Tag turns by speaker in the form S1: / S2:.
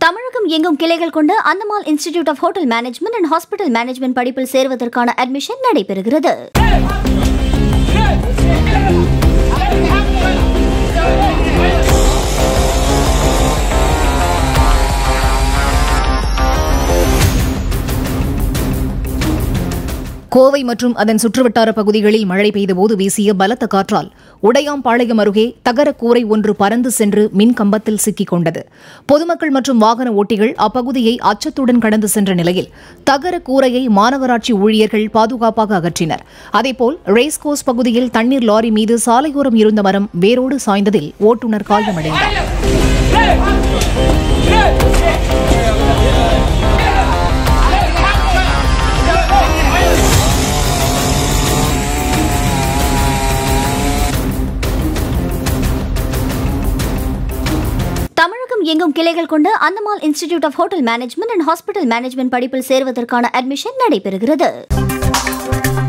S1: தமிழகம் எங்கும் கிளைகள் கொண்ட Anthamal institute of hotel management and hospital management படிப்பில் சேர்வதற்கான அட்மிஷன் நடைபெறுகிறது
S2: கோவை மற்றும் அதன் சுற்றுவட்டார பகுதிகளில் மழை பெய்தபோது வீசிய பலத்த காற்றால் உடையாம்பாளையம் அருகே தகர கூரை ஒன்று பறந்து சென்று மின் கம்பத்தில் சிக்கிக் கொண்டது பொதுமக்கள் மற்றும் வாகன ஓட்டிகள் அப்பகுதியை அச்சத்துடன் கடந்து சென்ற நிலையில் தகர கூரையை மாநகராட்சி ஊழியர்கள் பாதுகாப்பாக அகற்றினர் அதேபோல் ரேஸ்கோர்ஸ் பகுதியில் தண்ணீர் லாரி மீது சாலையோரம் இருந்த மரம் வேரோடு சாய்ந்ததில் ஓட்டுநர் காயமடைந்தார்
S1: தமிழகம் எங்கும் கிளைகள் கொண்ட Anthamal institute of hotel management and hospital management படிப்பில் சேர்வதற்கான அட்மிஷன் நடைபெறுகிறது